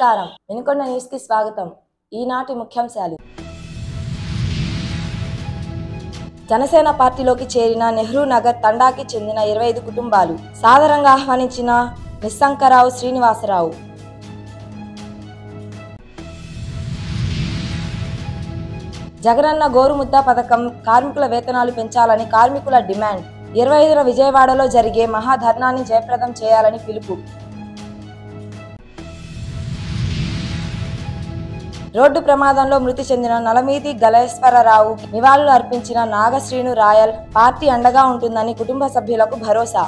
నమస్కారం వినుకొండ న్యూస్ కి స్వాగతం ఈనాటి ముఖ్యాంశాలు జనసేన పార్టీలోకి చేరిన నెహ్రూ నగర్ తండాకి చెందిన ఇరవై ఐదు కుటుంబాలు సాదరంగా ఆహ్వానించిన నిస్సంకరావు శ్రీనివాసరావు జగనన్న గోరుముద్ద పథకం కార్మికుల వేతనాలు పెంచాలని కార్మికుల డిమాండ్ ఇరవై ఐదున విజయవాడలో జరిగే మహాధర్నాన్ని జయప్రదం చేయాలని పిలుపు రోడ్డు ప్రమాదంలో మృతి చెందిన నలమీది గలేశ్వరరావు నివాళులు అర్పించిన నాగశ్రీను రాయల్ పార్టీ అండగా ఉంటుందని కుటుంబ సభ్యులకు భరోసా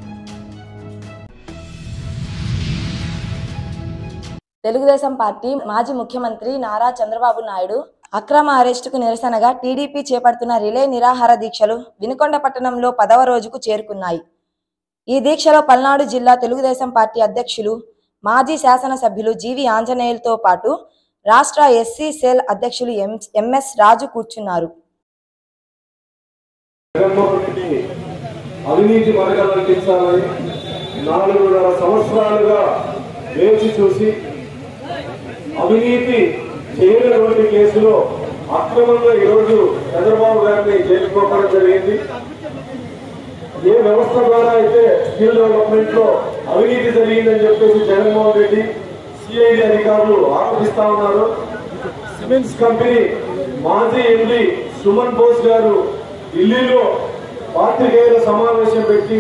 తెలుగుదేశం పార్టీ మాజీ ముఖ్యమంత్రి నారా చంద్రబాబు నాయుడు అక్రమ అరెస్టుకు నిరసనగా టీడీపీ చేపడుతున్న రిలే నిరాహార దీక్షలు వినుకొండ పట్టణంలో పదవ రోజుకు చేరుకున్నాయి ఈ దీక్షలో పల్నాడు జిల్లా తెలుగుదేశం పార్టీ అధ్యక్షులు మాజీ శాసనసభ్యులు జీవి ఆంజనేయులతో పాటు రాష్ట్ర ఎస్సీ సెల్ అధ్యక్షులు ఎం ఎంఎస్ రాజు కూర్చున్నారు జగన్మోహన్ రెడ్డి అవినీతి మరగలంటించాలని నాలుగున్నర సంవత్సరాలుగా వేచి చూసి అవినీతి చేయనటువంటి కేసులో అక్రమంగా ఈరోజు చంద్రబాబు గారిని జైలు పంపడం జరిగింది ఏ వ్యవస్థ ద్వారా అయితే స్కిల్ డెవలప్మెంట్ లో అవినీతి జరిగిందని చెప్పేసి జగన్మోహన్ రెడ్డి సిఐడి అధికారులు ఆరోపిస్తా ఉన్నారు సిమెంట్స్ కంపెనీ మాజీ ఎండి సుమన్ బోస్ గారు ఢిల్లీలో పాత్రికేయుల సమావేశం పెట్టి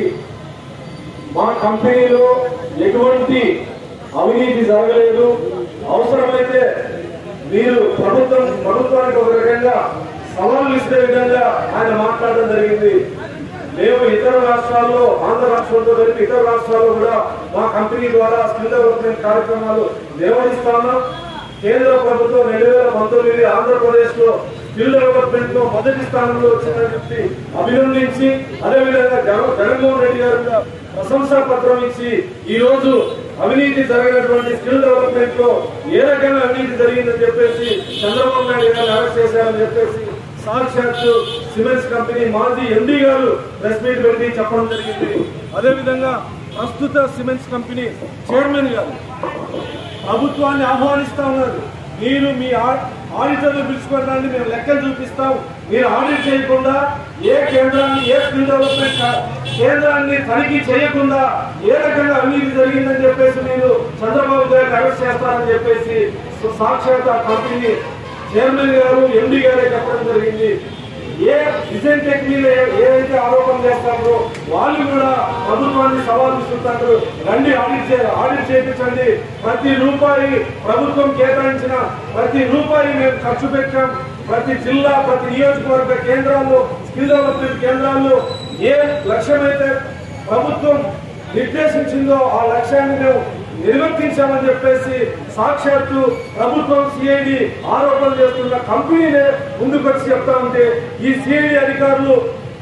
మా కంపెనీలో ఎటువంటి అవినీతి జరగలేదు అవసరమైతే మీరు ప్రభుత్వం ప్రభుత్వానికి ఒక రకంగా సవాళ్ళు ఇచ్చే విధంగా ఆయన మాట్లాడడం జరిగింది మేము ఇతర రాష్ట్రాల్లో ఆంధ్ర రాష్ట్రంతో కలిపి ఇతర రాష్ట్రాల్లో కూడా మా కంపెనీ ద్వారా స్కిల్ డెవలప్మెంట్ కార్యక్రమాలు నిర్వహిస్తాము కేంద్ర ప్రభుత్వం రెండు వేల పంతొమ్మిది ఆంధ్రప్రదేశ్ లో స్కిల్ డెవలప్మెంట్ లో మొదటి స్థానంలో వచ్చిందని చెప్పి అభినందించి అదేవిధంగా జగన్ జగన్మోహన్ రెడ్డి గారు కూడా ప్రశంసా పత్రం ఇచ్చి ఈ రోజు అవినీతి జరిగినటువంటి స్కిల్ డెవలప్మెంట్ లో ఏ రకంగా అవినీతి జరిగిందని చెప్పేసి చంద్రబాబు నాయుడు గారిని అరెస్ట్ చేశారని చెప్పేసి సాక్షాత్తు సిమెంట్స్ కంపెనీ మాజీ ఎండి గారు ప్రెస్ మీట్ పెట్టి చెప్పడం జరిగింది అదేవిధంగా ప్రస్తుత సిమెంట్స్ కంపెనీ చైర్మన్ గారు ప్రభుత్వాన్ని ఆహ్వానిస్తా ఉన్నారు మీరు మీ ఆ- ఆడిటర్లు పిలుచుకోవడానికి మేము లెక్కలు చూపిస్తాం మీరు ఆడిట్ చేయకుండా ఏ కేంద్రాన్ని ఏ స్కిల్ డెవలప్మెంట్ కా- కేంద్రాన్ని తనిఖీ చేయకుండా ఏ రకంగా అవినీతి జరిగిందని చెప్పేసి మీరు చంద్రబాబు గారిని అరెస్ట్ చేస్తారని చెప్పేసి స- సాక్షాత్ ఆ కంపెనీ చైర్మన్ గారు ఎండి గారే చెప్పడం జరిగింది ఏ డిజైన్ టెక్ మీద ఏ- ఏదైతే ఆరోపణ చేస్తారో వాళ్ళు కూడా ప్రభుత్వాన్ని సవాల్ విసురుతారు రండి ఆడిట్ చే ఆడిట్ చేయించండి ప్రతి రూపాయి ప్రభుత్వం కేటాయించిన ప్రతి రూపాయి మేము ఖర్చు పెట్టాం ప్రతి జిల్లా ప్రతి నియోజకవర్గ కేంద్రాల్లో స్కిల్ డెవలప్మెంట్ కేంద్రాల్లో ఏ లక్ష్యమైతే ప్రభుత్వం నిర్దేశించిందో ఆ లక్ష్యాన్ని మేము నిర్వర్తించామని చెప్పేసి సాక్షాత్తు ప్రభుత్వం సిఐడి ఆరోపణలు చేస్తున్న కంపెనీలే ముందుకొచ్చి చెప్తా ఉంటే ఈ సిఐడి అధికారులు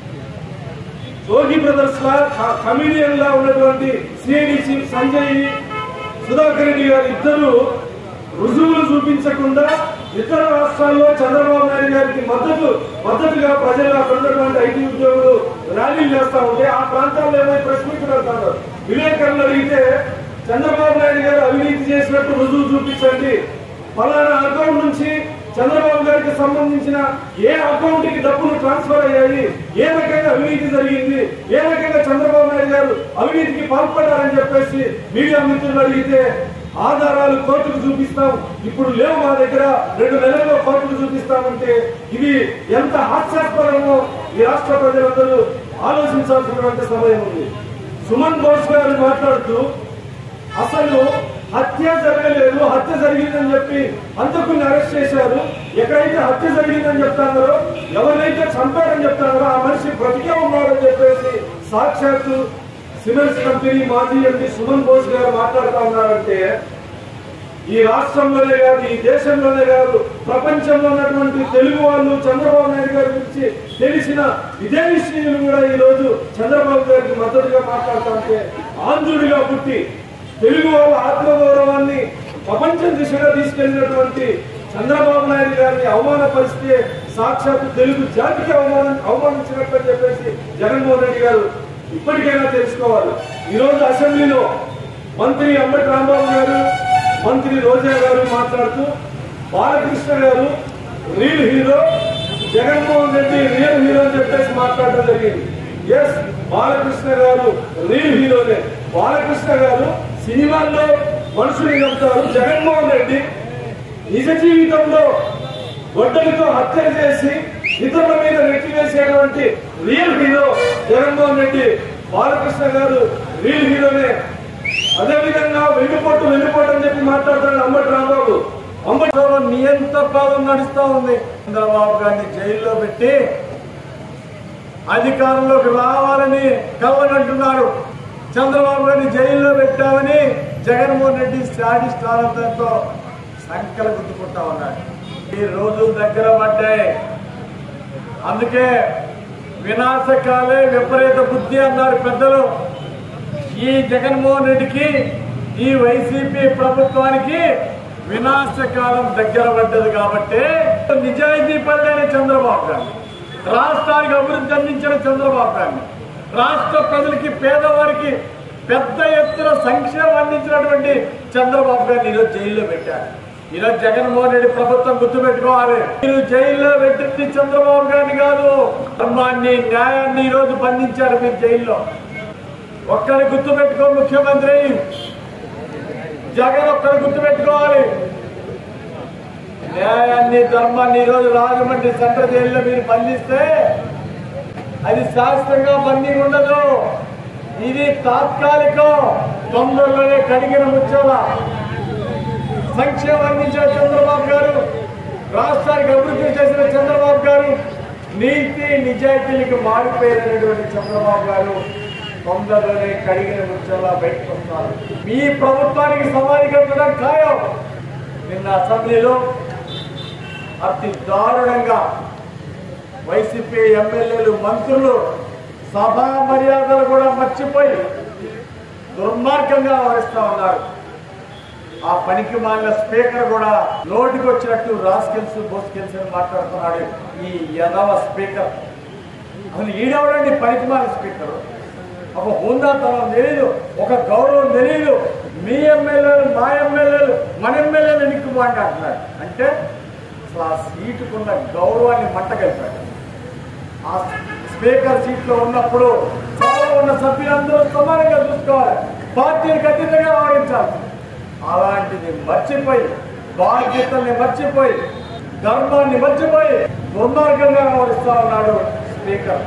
జోగి బ్రదర్స్ లా క- కమిడియన్ లా ఉన్నటువంటి సిఐడి చీఫ్ సంజయ్ సుధాకర్ రెడ్డి గారు ఇద్దరు రుజువులు చూపించకుండా ఇతర రాష్ట్రాల్లో చంద్రబాబు నాయుడు గారికి మద్దతు మద్దతుగా ప్రజలు అక్కడ ఉన్నటువంటి ఐటీ ఉద్యోగులు ర్యాలీలు చేస్తా ఉంటే ఆ ప్రాంతాల్లో ఏమైనా ప్రెస్ మీట్ పెడతారు విలేకరులు అడిగితే చంద్రబాబు నాయుడు గారు అవినీతి చేసినట్టు రుజువు చూపించండి ఫలానా అకౌంట్ నుంచి చంద్రబాబు గారికి సంబంధించిన ఏ అకౌంట్ కి డబ్బులు ట్రాన్స్ఫర్ అయ్యాయి ఏ రకంగా అవినీతి జరిగింది ఏ రకంగా చంద్రబాబు నాయుడు గారు అవినీతికి పాల్పడ్డారని చెప్పేసి మీడియా మిత్రులు అడిగితే ఆధారాలు కోర్టుకు చూపిస్తాం ఇప్పుడు లేవు మా దగ్గర రెండు నెలల్లో కోర్టుకు చూపిస్తామంటే ఇది ఎంత హాస్యాస్పదమో ఈ రాష్ట్ర ప్రజలందరూ ఆలోచించాల్సినటువంటి సమయం ఉంది సుమన్ బోస్ గారు మాట్లాడుతూ అసలు హత్య జరగలేదు హత్య జరిగిందని చెప్పి అంతకుని అరెస్ట్ చేశారు ఎక్కడైతే హత్య జరిగిందని చెప్తారో ఎవరైతే చంపారని చెప్తారో ఆ మనిషి బ్రతికే ఉన్నారని చెప్పేసి సాక్షాత్తు సిమెంట్స్ కంపెనీ మాజీ ఎంపీ సుమన్ బోస్ గారు మాట్లాడుతా ఉన్నారంటే ఈ రాష్ట్రంలోనే కాదు ఈ దేశంలోనే కాదు ప్రపంచంలో ఉన్నటువంటి తెలుగు వాళ్ళు చంద్రబాబు నాయుడు గారి గురించి తెలిసిన విదేశీయులు కూడా ఈ రోజు చంద్రబాబు గారికి మద్దతుగా మాట్లాడుతూ ఉంటే ఆంధ్రుడిగా పుట్టి తెలుగు వాళ్ళ ఆత్మగౌరవాన్ని ప్రపంచం దిశగా తీసుకెళ్లినటువంటి చంద్రబాబు నాయుడు గారిని అవమానపరిస్తే సాక్షాత్ తెలుగు జాతికి అవమానం అవమానించినట్టు అని చెప్పేసి జగన్మోహన్ రెడ్డి గారు ఇప్పటికైనా తెలుసుకోవాలి ఈ రోజు అసెంబ్లీలో మంత్రి అంబటి రాంబాబు గారు మంత్రి రోజా గారు మాట్లాడుతూ బాలకృష్ణ గారు real hero Jaganmohan Reddy real hero అని చెప్పేసి మాట్లాడడం జరిగింది ఎస్ బాలకృష్ణ గారు రియల్ హీరోనే బాలకృష్ణ గారు సినిమాల్లో మనుషుల్ని చంపుతారు జగన్మోహన్ రెడ్డి నిజ జీవితంలో గొడ్డలితో హత్య చేసి ఇతరుల మీద నెట్టివేసేటువంటి రియల్ హీరో జగన్మోహన్ రెడ్డి బాలకృష్ణ గారు రియల్ హీరోనే అదే విధంగా వెళ్ళిపోటు వెళ్ళిపోటు అని చెప్పి మాట్లాడుతున్నాడు అంబటి రాంబాబు అంబటి రాష్ట్రంలో నియంత్ర పాలన నడుస్తా ఉంది చంద్రబాబు గారిని జైల్లో పెట్టి అధికారంలోకి రావాలని కలవనంటున్నారు చంద్రబాబు గారిని జైల్లో పెట్టామని జగన్మోహన్ రెడ్డి శాడిస్ట్ ఆనందంతో సంకల గుద్దుకుంటా ఉన్నాడు ఈ రోజులు దగ్గర పడ్డాయి అందుకే వినాశకాలే విపరీత బుద్ధి అన్నారు పెద్దలు ఈ జగన్మోహన్ రెడ్డికి ఈ వైసీపీ ప్రభుత్వానికి వినాశకాలం దగ్గర పడ్డది కాబట్టి నిజాయితీ పరుడైన చంద్రబాబు గారు రాష్ట్రానికి అభివృద్ధి అందించిన చంద్రబాబు గారిని రాష్ట్ర ప్రజలకి పేదవారికి పెద్ద ఎత్తున సంక్షేమం అందించినటువంటి చంద్రబాబు గారిని ఈరోజు జైల్లో పెట్టారు ఈరోజు జగన్మోహన్ రెడ్డి ప్రభుత్వం గుర్తుపెట్టుకోవాలి మీరు జైల్లో పెట్టింది చంద్రబాబు గారిని కాదు ధర్మాన్ని న్యాయాన్ని ఈరోజు బంధించారు మీరు జైల్లో ఒక్కరి గుర్తుపెట్టుకో ముఖ్యమంత్రి జగన్ ఒక్కరి గుర్తుపెట్టుకోవాలి న్యాయాన్ని ధర్మాన్ని ఈరోజు రాజమండ్రి సెంట్రల్ జైల్లో మీరు బంధిస్తే అది శాశ్వతంగా బందీ ఉండదు ఇది తాత్కాలికం తొందరలోనే కడిగిన ముచ్చాల సంక్షేమం అందించిన చంద్రబాబు గారు రాష్ట్రానికి అభివృద్ధి చేసిన చంద్రబాబు గారు నీతి నిజాయితీలకు మారిపోయినటువంటి చంద్రబాబు గారు తొందరలోనే కడిగిన ముచ్చాల బయటకు వస్తారు మీ ప్రభుత్వానికి సమానికట్టడం ఖాయం నిన్న అసెంబ్లీలో అతి దారుణంగా వైసీపీ ఎమ్మెల్యేలు మంత్రులు సభా మర్యాదలు కూడా మర్చిపోయి దుర్మార్గంగా వ్యవహరిస్తా ఉన్నారు ఆ పనికి మాలిన స్పీకర్ కూడా నోటికి వచ్చినట్టు రాస్కెల్స్ బోస్కెల్స్ అని మాట్లాడుతున్నాడు ఈ యదవ స్పీకర్ అసలు ఈడవడండి పనికి మాలిన స్పీకర్ ఒక హుందాతనం తెలియదు ఒక గౌరవం తెలియదు మీ ఎమ్మెల్యేలు మా ఎమ్మెల్యేలు మన ఎమ్మెల్యేలు ఎన్నిక మాట్లాడుతున్నాడు అంటే అసలు ఆ సీటుకున్న గౌరవాన్ని మంటగలిపాడు ఆ స్పీకర్ సీట్లో ఉన్నప్పుడు సభలో ఉన్న సభ్యులందరూ సమానంగా చూసుకోవాలి పార్టీలకు అతీతంగా వ్యవహరించాలి అలాంటిది మర్చిపోయి బాధ్యతల్ని మర్చిపోయి ధర్మాన్ని మర్చిపోయి దుర్మార్గంగా వ్యవహరిస్తా ఉన్నాడు స్పీకర్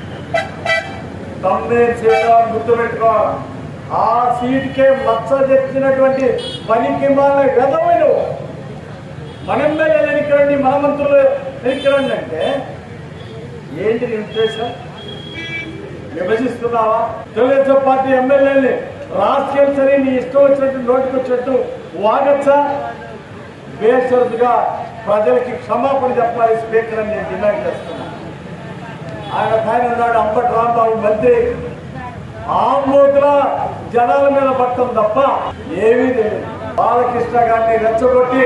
తమ్మే సీతారాం గుర్తుపెట్టుకోవాలి ఆ సీటుకే మచ్చ తెచ్చినటువంటి పనికి మాల గతమైన మన ఎమ్మెల్యేలు ఎన్నికరండి మన మంత్రులు ఎన్నికరండి అంటే ఏంటి నీ ఉద్దేశం విభజిస్తున్నావా తెలుగుదేశం పార్టీ ఎమ్మెల్యేని రాసుకెళ్తని నీ ఇష్టం వచ్చినట్టు నోటికి వచ్చినట్టు వాగచ్చా బేషరతుగా ప్రజలకి క్షమాపణ చెప్పాలి స్పీకర్ అని నేను డిమాండ్ చేస్తున్నాను ఆయన పైన ఉన్నాడు అంబటి రాంబాబు మంత్రి ఆంబోతుల జనాల మీద పట్టడం తప్ప ఏమీ లేదు బాలకృష్ణ గారిని రెచ్చగొట్టి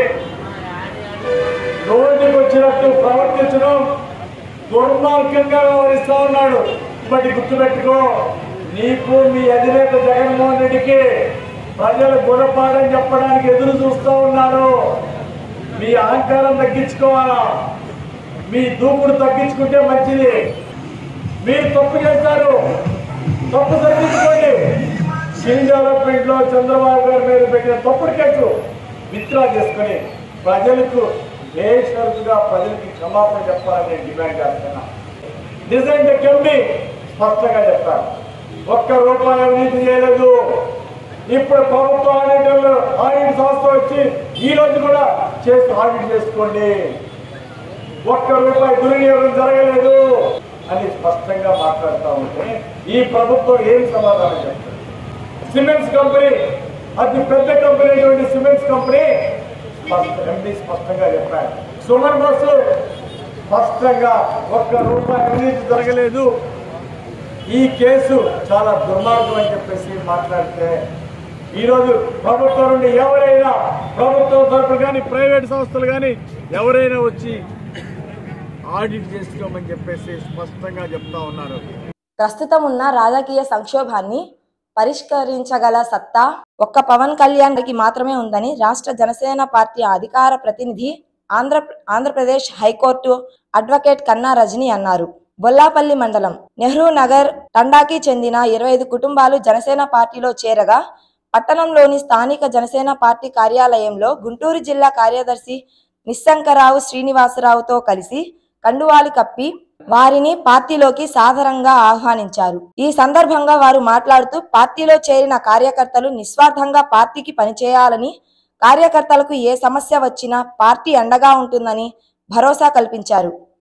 నోటికి వచ్చినట్టు ప్రవర్తించడం దుర్మార్గంగా వ్యవహరిస్తా ఉన్నాడు బట్టి గుర్తుపెట్టుకో నీకు మీ అధినేత జగన్మోహన్ రెడ్డికి ప్రజలు గుణపాఠం చెప్పడానికి ఎదురు చూస్తూ ఉన్నారు మీ అహంకారం తగ్గించుకోవాలా మీ దూకుడు తగ్గించుకుంటే మంచిది మీరు తప్పు చేస్తారు తప్పు తగ్గించుకోండి స్కిల్ డెవలప్మెంట్ లో చంద్రబాబు గారి మీద పెట్టిన తప్పుడు కేసు విత్డ్రా చేసుకుని ప్రజలకు బేషరతుగా ప్రజలకి క్షమాపణ చెప్పాలని నేను డిమాండ్ చేస్తున్నా నిజంగా కమ్మి స్పష్టంగా చెప్తాను ఒక్క రూపాయి అవినీతి చేయలేదు ఇప్పుడు ప్రభుత్వ ఆడిటర్లు ఆడిట్ సంస్థ వచ్చి ఈ రోజు కూడా చేసి ఆడిట్ చేసుకోండి ఒక్క రూపాయి దుర్వినియోగం జరగలేదు అని స్పష్టంగా మాట్లాడుతూ ఉంటే ఈ ప్రభుత్వం ఏం సమాధానం చెప్తుంది సిమెంట్స్ కంపెనీ అతి పెద్ద కంపెనీ అయినటువంటి సిమెంట్స్ కంపెనీ స్పష్ట- ఎండి స్పష్టంగా చెప్పారు సుమన్ బస్సు స్పష్టంగా ఒక్క రూపాయి అవినీతి జరగలేదు ఈ కేసు చాలా దుర్మార్గం అని చెప్పేసి మాట్లాడితే ఈరోజు ప్రభుత్వం నుండి ఎవరైనా ప్రభుత్వం తరపు కానీ ప్రైవేట్ సంస్థలు కానీ ఎవరైనా వచ్చి ఆడిట్ చేసుకోమని చెప్పేసి స్పష్టంగా చెప్తా ఉన్నారు ప్రస్తుతం ఉన్న రాజకీయ సంక్షోభాన్ని పరిష్కరించగల సత్తా ఒక్క పవన్ కళ్యాణ్ కి మాత్రమే ఉందని రాష్ట్ర జనసేన పార్టీ అధికార ప్రతినిధి ఆంధ్ర ఆంధ్రప్రదేశ్ హైకోర్టు అడ్వకేట్ కన్నా రజని అన్నారు బొల్లాపల్లి మండలం నెహ్రూ నగర్ తండాకి చెందిన ఇరవై ఐదు కుటుంబాలు జనసేన పార్టీలో చేరగా పట్టణంలోని స్థానిక జనసేన పార్టీ కార్యాలయంలో గుంటూరు జిల్లా కార్యదర్శి నిస్సంకరావు శ్రీనివాసరావుతో కలిసి కండువాలు కప్పి వారిని పార్టీలోకి సాదరంగా ఆహ్వానించారు ఈ సందర్భంగా వారు మాట్లాడుతూ పార్టీలో చేరిన కార్యకర్తలు నిస్వార్థంగా పార్టీకి పనిచేయాలని కార్యకర్తలకు ఏ సమస్య వచ్చినా పార్టీ అండగా ఉంటుందని భరోసా కల్పించారు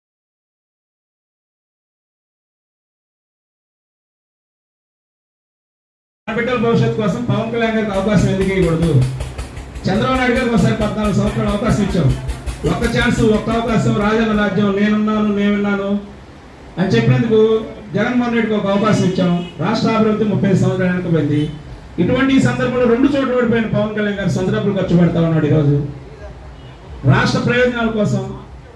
మన బిడ్డల భవిష్యత్తు కోసం పవన్ కళ్యాణ్ గారికి అవకాశం ఎందుకు ఇవ్వకూడదు చంద్రబాబు నాయుడు గారికి ఒకసారి పద్నాలుగు సంవత్సరాలు అవకాశం ఇచ్చాం ఒక్క ఛాన్స్ ఒక్క అవకాశం రాజన్న రాజ్యం నేనున్నాను నేనున్నాను అని చెప్పినందుకు జగన్మోహన్ రెడ్డికి ఒక అవకాశం ఇచ్చాం రాష్ట్ర అభివృద్ధి ముప్పై సంవత్సరాలు వెనకపోయింది ఇటువంటి ఈ సందర్భంలో రెండు చోట్ల ఓడిపోయిన పవన్ కళ్యాణ్ గారు సొంత డబ్బులు ఖర్చు పెడతా ఉన్నాడు ఈరోజు రాష్ట్ర ప్రయోజనాల కోసం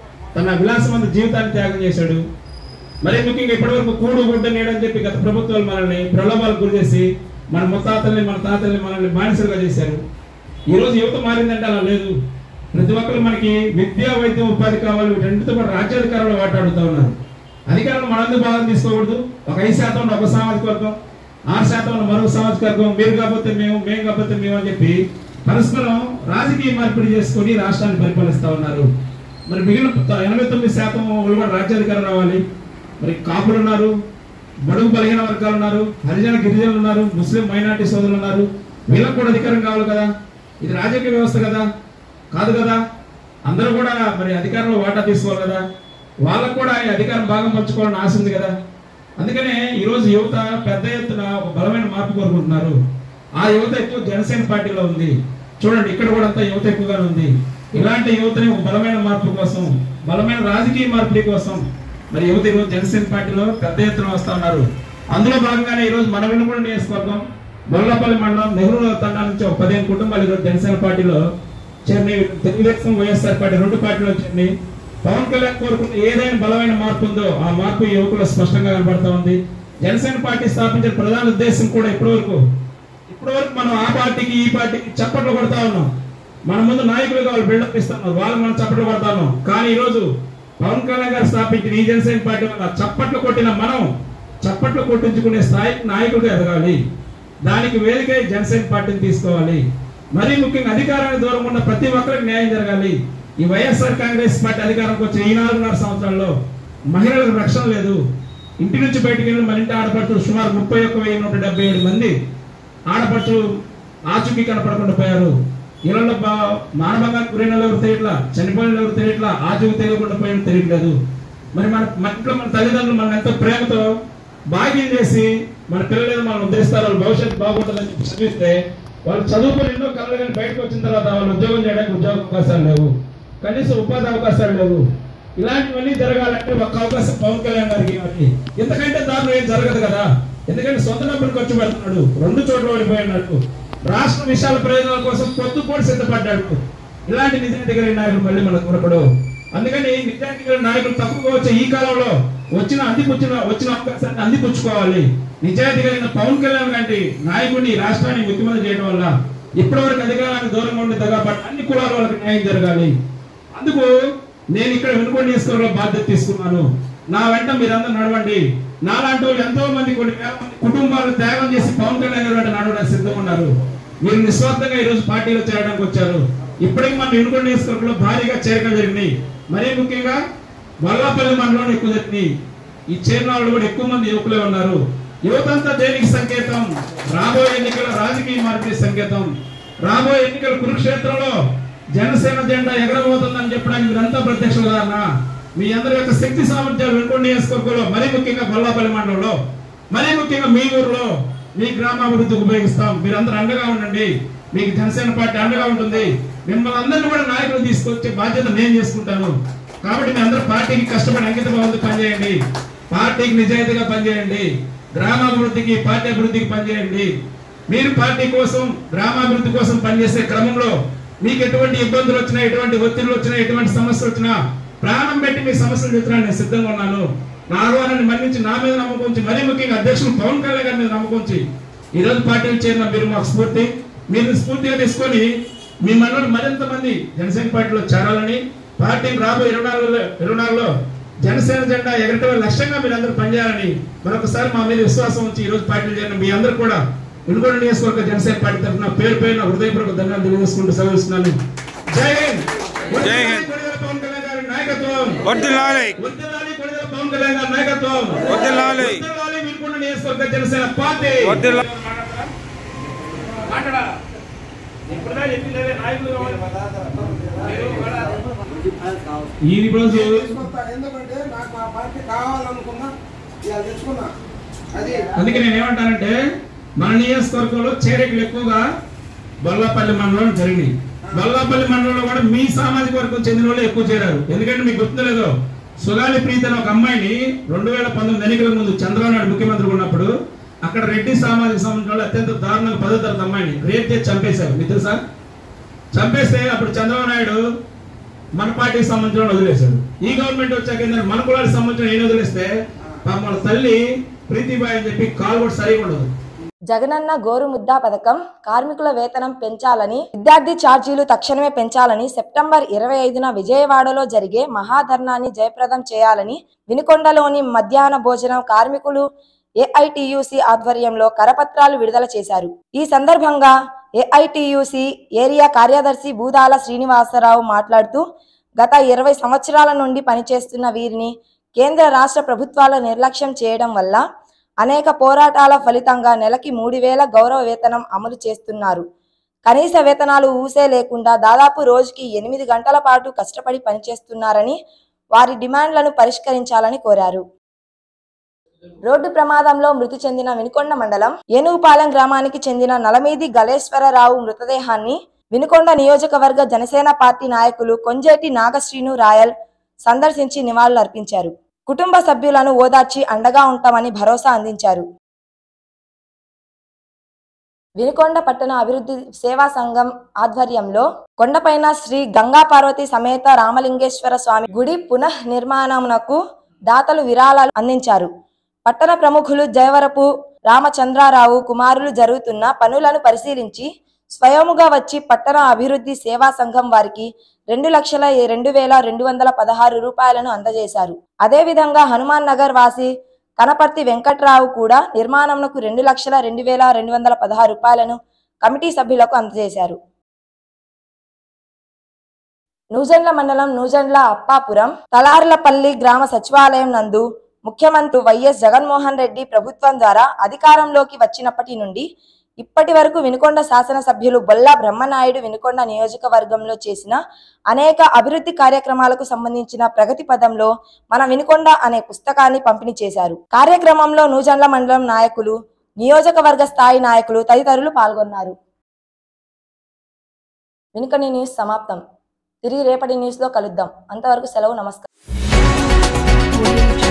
తన విలాసవంత జీవితాన్ని త్యాగం చేశాడు మరి ముఖ్యంగా ఇప్పటివరకు కూడు గుడ్డ నీడని చెప్పి గత ప్రభుత్వాలు మనల్ని ప్రలోభాలకు గురి చేసి మన ముత్తాతల్ని మన తాతల్ని మనల్ని బానిసలుగా చేశారు ఈ రోజు యువత మారిందంటే అలా లేదు ప్రతి ఒక్కరు మనకి విద్యా వైద్యం ఉపాధి కావాలి వీటన్నిటితో కూడా రాజ్యాధికారంలో వాటాడుతూ ఉన్నారు అధికారులు మనందరూ భాగం తీసుకోకూడదు ఒక ఐదు శాతం ఉన్న ఒక సామాజిక వర్గం ఆరు శాతం ఉన్న మరొక సామాజిక వర్గం మీరు కాకపోతే మేము మేము కాకపోతే మేము అని చెప్పి పరస్పరం రాజకీయ మార్పిడి చేసుకొని రాష్ట్రాన్ని పరిపాలిస్తా ఉన్నారు మరి మిగిలిన త- ఎనభై తొమ్మిది శాతం వాళ్ళు కూడా రాజ్యాధికారం రావాలి మరి కాపులు ఉన్నారు బడుగు బలహీన వర్గాలు ఉన్నారు హరిజన గిరిజనులు ఉన్నారు ముస్లిం మైనార్టీ సోదరులు ఉన్నారు వీళ్ళకు కూడా అధికారం కావాలి కదా ఇది రాజకీయ వ్యవస్థ కదా కాదు కదా అందరూ కూడా మరి అధికారంలో వాటా తీసుకోవాలి కదా వాళ్ళకు కూడా ఈ అధికారం భాగం పంచుకోవాలని ఆశ ఉంది కదా అందుకనే ఈరోజు యువత పెద్ద ఎత్తున ఒక బలమైన మార్పు కోరుకుంటున్నారు ఆ యువత ఎక్కువ జనసేన పార్టీలో ఉంది చూడండి ఇక్కడ కూడా అంతా యువత ఎక్కువగానే ఉంది ఇలాంటి యువతని ఒక బలమైన మార్పు కోసం బలమైన రాజకీయ మార్పిడి కోసం మరి యువత ఈరోజు జనసేన పార్టీలో పెద్ద ఎత్తున వస్తా ఉన్నారు అందులో భాగంగానే ఈరోజు మన వెనుకొండ నియోజకవర్గం బొల్లపల్లి మండలం నెహ్రూ తండా నుంచి ఒక పదిహేను కుటుంబాలు ఈరోజు జనసేన పార్టీలో చేరిని తెలుగుదేశం వైఎస్ఆర్ పార్టీ రెండు పార్టీలో చేరిని పవన్ కళ్యాణ్ కోరుకున్న ఏదైనా బలమైన మార్పు ఉందో ఆ మార్పు ఈ యువకులు స్పష్టంగా కనబడతా ఉంది జనసేన పార్టీ స్థాపించిన ప్రధాన ఉద్దేశం కూడా ఇప్పటివరకు ఇప్పటివరకు మనం ఆ పార్టీకి ఈ పార్టీకి చప్పట్లు కొడతా ఉన్నాం మన ముందు నాయకులు కావాలి బిల్డప్ ఇస్తాను వాళ్ళు మనం చప్పట్లు కొడతా ఉన్నాం కానీ ఈ రోజు పవన్ కళ్యాణ్ గారు స్థాపించిన ఈ జనసేన పార్టీ వల్ల చప్పట్లు కొట్టిన మనం చప్పట్లు కొట్టించుకునే స్థాయికి నాయకుడిగా ఎదగాలి దానికి వేదికై జనసేన పార్టీని తీసుకోవాలి మరీ ముఖ్యంగా అధికారానికి దూరం ఉన్న ప్రతి ఒక్కరికి న్యాయం జరగాలి ఈ వైఎస్ఆర్ కాంగ్రెస్ పార్టీ అధికారంకి వచ్చిన ఈ నాలుగున్నర సంవత్సరాల్లో మహిళలకు రక్షణ లేదు ఇంటి నుంచి బయటికి వెళ్ళిన మన ఇంటి ఆడపడుతులు సుమారు ముప్పై ఒక్క వెయ్యి నూట డెబ్బై ఏడు మంది ఆడపడుచులు ఆచూకీ కనపడకుండా పోయారు ఇళ్ళలో మానభంగానికి గురైన వాళ్ళు ఎవరు తెలియట్లా చనిపోయిన వాళ్ళు ఎవరు తెలియట్లా ఆచూకీ తెలియకుండా పోయిన తెలియట్లేదు మరి మన మన ఇంట్లో మన తల్లిదండ్రులు మనం ఎంతో ప్రేమతో భాగ్యం చేసి మన పిల్లలు ఏదో మనం ఉద్దేశిస్తారు వాళ్ళ భవిష్యత్తు బాగుంటుందని చెప్పి చదివిస్తే వాళ్ళు చదువుకొని ఎన్నో కళలు కానీ బయటకు వచ్చిన తర్వాత వాళ్ళు ఉద్యోగం చేయడానికి ఉద్యోగ అవకాశాలు లేవు కనీసం ఉపాధి అవకాశాలు లేవు ఇలాంటివన్నీ జరగాలంటే ఒక్క అవకాశం పవన్ కళ్యాణ్ గారికి ఇవ్వాలి ఇంతకంటే దారుణం ఏం జరగదు కదా ఎందుకంటే సొంత డబ్బులు ఖర్చు పెడుతున్నాడు రెండు చోట్ల ఓడిపోయినట్టు రాష్ట్ర విశాల ప్రయోజనాల కోసం పొద్దు కూడా సిద్ధపడ్డాడు ఇలాంటి నిజాయితీ కలిగిన నాయకులు మళ్ళీ మనకు దొరకడు అందుకని నిజాయితీ కలిగిన నాయకులు తప్పుగా వచ్చే ఈ కాలంలో వచ్చిన అందిపుచ్చిన వచ్చిన అవకాశాన్ని అందిపుచ్చుకోవాలి నిజాయితీ కలిగిన పవన్ కళ్యాణ్ లాంటి నాయకుడిని ఈ రాష్ట్రాన్ని ముఖ్యమంత్రి చేయడం వల్ల ఇప్పటివరకు అధికారానికి దూరంగా ఉండి దగాపడి అన్ని కులాల వాళ్ళకి న్యాయం జరగాలి అందుకు నేను ఇక్కడ వెనుకొండ నియోజకవర్గంలో బాధ్యత తీసుకున్నాను నా వెంట మీరందరూ నడవండి నాలాంటి వాళ్ళు ఎంతో మంది కొన్ని వేల మంది కుటుంబాలు త్యాగం చేసి పవన్ కళ్యాణ్ గారు వెంట నడవడానికి సిద్ధంగా ఉన్నారు మీరు నిస్వార్థంగా ఈ రోజు పార్టీలో చేరడానికి వచ్చారు ఇప్పటికి మన వెనుకొండ నియోజకవర్గంలో భారీగా చేరికలు జరిగినాయి మరీ ముఖ్యంగా వల్లాపల్లి మండలంలో ఎక్కువ జరిగినాయి ఈ చేరిన వాళ్ళు కూడా ఎక్కువ మంది యువకులే ఉన్నారు యువతంతా దేనికి సంకేతం రాబోయే ఎన్నికల రాజకీయ మార్పిడి సంకేతం రాబోయే ఎన్నికల కురుక్షేత్రంలో జనసేన జెండా ఎగరబోతుందని చెప్పడానికి మీరంతా ప్రత్యక్ష ఉదాహరణ మీ అందరి యొక్క శక్తి సామర్థ్యాలు వెనుకొండ నియోజకవర్గంలో మరీ ముఖ్యంగా బొల్లాపల్లి మండలంలో మరీ ముఖ్యంగా మీ ఊర్లో మీ గ్రామాభివృద్ధికి ఉపయోగిస్తాం మీరందరూ అండగా ఉండండి మీకు జనసేన పార్టీ అండగా ఉంటుంది మిమ్మల్ని అందరినీ కూడా నాయకులు తీసుకొచ్చే బాధ్యత నేను చేసుకుంటాను కాబట్టి మీ అందరూ పార్టీకి కష్టపడి అంకిత భావంతో పనిచేయండి పార్టీకి నిజాయితీగా పనిచేయండి గ్రామాభివృద్ధికి పార్టీ అభివృద్ధికి పనిచేయండి మీరు పార్టీ కోసం గ్రామాభివృద్ధి కోసం పనిచేసే క్రమంలో మీకు ఎటువంటి ఇబ్బందులు వచ్చినా ఎటువంటి ఒత్తిళ్లు వచ్చినా ఎటువంటి సమస్యలు వచ్చినా ప్రాణం పెట్టి మీ సమస్యలు తీర్చడానికి నేను సిద్ధంగా ఉన్నాను నా ఆహ్వానాన్ని మన్నించి నా మీద నమ్మకం ఉంచి మరీ ముఖ్యంగా అధ్యక్షులు పవన్ కళ్యాణ్ గారి మీద నమ్మకం ఉంచి ఈ రోజు పార్టీలు చేరిన మీరు మాకు స్ఫూర్తి మీరు స్ఫూర్తిగా తీసుకొని మీ మనలో మరింత మంది జనసేన పార్టీలో చేరాలని పార్టీని రాబోయే ఇరవై నాలుగులో ఇరవై నాలుగులో జనసేన జెండా ఎగరటమే లక్ష్యంగా మీరు అందరూ పనిచేయాలని మరొకసారి మా మీద విశ్వాసం ఉంచి ఈ రోజు పార్టీలు చేరిన మీ అందరూ కూడా వినుకొండ నియోజకవర్గ జనసేన పార్టీ తరఫున పేరు పేరున హృదయపూర్వక ధన్యవాదాలు తెలియజేసుకుంటూ సెలవిస్తున్నాను జై హింద్ జై హింద్. కొణిదెల పవన్ కళ్యాణ్ గారి నాయకత్వం వర్ధిల్లాలి వర్ధిల్లాలి కొణిదెల పవన్ కళ్యాణ్ గారి నాయకత్వం వర్ధిల్లాలి. వర్ధిల్లాలి వినుకొండ నియోజకవర్గ జనసేన పార్టీ వర్ధిల్లాలి. మాట్లాడాలా ఇప్పుడుదా చెప్పింది అదే నాయకులు కావాలి. ఈ రోజు తీసుకొస్తా. ఎందుకంటే నాకు ఆ పార్టీ కావాలనుకున్నా ఇలా తెచ్చుకున్నా అది అందుకే నేను ఏమంటానంటే మన నియోజకవర్గంలో చేరికలు ఎక్కువగా బొల్లాపల్లి మండలం జరిగినాయి బొల్లాపల్లి మండలంలో కూడా మీ సామాజిక వర్గం చెందిన వాళ్ళు ఎక్కువ చేరారు ఎందుకంటే మీకు గుర్తులేదో సుగాలి ప్రీతి అనే ఒక అమ్మాయిని రెండు వేల పంతొమ్మిది ఎన్నికల ముందు చంద్రబాబు నాయుడు ముఖ్యమంత్రి ఉన్నప్పుడు అక్కడ రెడ్డి సామాజిక సంబంధం వాళ్ళు అత్యంత దారుణంగా పదో తరగతి అమ్మాయిని రేప్ చేసి చంపేశారు మీకు తెలుసా చంపేస్తే అప్పుడు చంద్రబాబు నాయుడు మన పార్టీకి సంబంధించిన వాళ్ళు వదిలేశాడు ఈ గవర్నమెంట్ వచ్చాక ఏంటంటే మన కులానికి సంబంధించిన ఏం వదిలేస్తే పాపం వాళ్ళ తల్లి ప్రీతిబాయ్ అని చెప్పి కాల్ కూడా సరిగా ఉండదు జగనన్న గోరుముద్ద పథకం కార్మికుల వేతనం పెంచాలని విద్యార్థి ఛార్జీలు తక్షణమే పెంచాలని సెప్టెంబర్ ఇరవై ఐదున విజయవాడలో జరిగే మహాధర్నాన్ని జయప్రదం చేయాలని వినుకొండలోని మధ్యాహ్న భోజనం కార్మికులు ఏఐటియుసి ఆధ్వర్యంలో కరపత్రాలు విడుదల చేశారు ఈ సందర్భంగా ఏఐటియుసి ఏరియా కార్యదర్శి బూదాల శ్రీనివాసరావు మాట్లాడుతూ గత ఇరవై సంవత్సరాల నుండి పనిచేస్తున్న వీరిని కేంద్ర రాష్ట్ర ప్రభుత్వాల నిర్లక్ష్యం చేయడం వల్ల అనేక పోరాటాల ఫలితంగా నెలకి మూడు వేల గౌరవ వేతనం అమలు చేస్తున్నారు కనీస వేతనాలు ఊసే లేకుండా దాదాపు రోజుకి ఎనిమిది గంటల పాటు కష్టపడి పనిచేస్తున్నారని వారి డిమాండ్లను పరిష్కరించాలని కోరారు రోడ్డు ప్రమాదంలో మృతి చెందిన వినుకొండ మండలం ఏనుగుపాలెం గ్రామానికి చెందిన నలమీది గలేశ్వరరావు మృతదేహాన్ని వినుకొండ నియోజకవర్గ జనసేన పార్టీ నాయకులు కొంజేటి నాగశ్రీను రాయల్ సందర్శించి నివాళులర్పించారు కుటుంబ సభ్యులను ఓదార్చి అండగా ఉంటామని భరోసా అందించారు వినుకొండ పట్టణ అభివృద్ధి సేవా సంఘం ఆధ్వర్యంలో కొండపైన శ్రీ గంగా పార్వతి సమేత రామలింగేశ్వర స్వామి గుడి పునః నిర్మాణమునకు దాతలు విరాళాలు అందించారు పట్టణ ప్రముఖులు జయవరపు రామచంద్రారావు కుమారులు జరుగుతున్న పనులను పరిశీలించి స్వయముగా వచ్చి పట్టణ అభివృద్ధి సేవా సంఘం వారికి రెండు లక్షల రెండు వేల రెండు వందల పదహారు రూపాయలను అందజేశారు అదేవిధంగా హనుమాన్ నగర్ వాసి కనపర్తి వెంకట్రావు కూడా నిర్మాణంకు రెండు లక్షల రెండు వేల రెండు వందల పదహారు రూపాయలను కమిటీ సభ్యులకు అందజేశారు నూజెండ్ల మండలం నూజెండ్ల అప్పాపురం తలార్లపల్లి గ్రామ సచివాలయం నందు ముఖ్యమంత్రి వైఎస్ జగన్మోహన్ రెడ్డి ప్రభుత్వం ద్వారా అధికారంలోకి వచ్చినప్పటి నుండి ఇప్పటి వరకు వినుకొండ శాసనసభ్యులు బొల్లా బ్రహ్మనాయుడు వినుకొండ నియోజకవర్గంలో చేసిన అనేక అభివృద్ధి కార్యక్రమాలకు సంబంధించిన ప్రగతి పదంలో మన వినుకొండ అనే పుస్తకాన్ని పంపిణీ చేశారు కార్యక్రమంలో నూజండ్ల మండలం నాయకులు నియోజకవర్గ స్థాయి నాయకులు తదితరులు పాల్గొన్నారు వినుకొండ న్యూస్ సమాప్తం తిరిగి రేపటి న్యూస్ లో కలుద్దాం అంతవరకు సెలవు నమస్కారం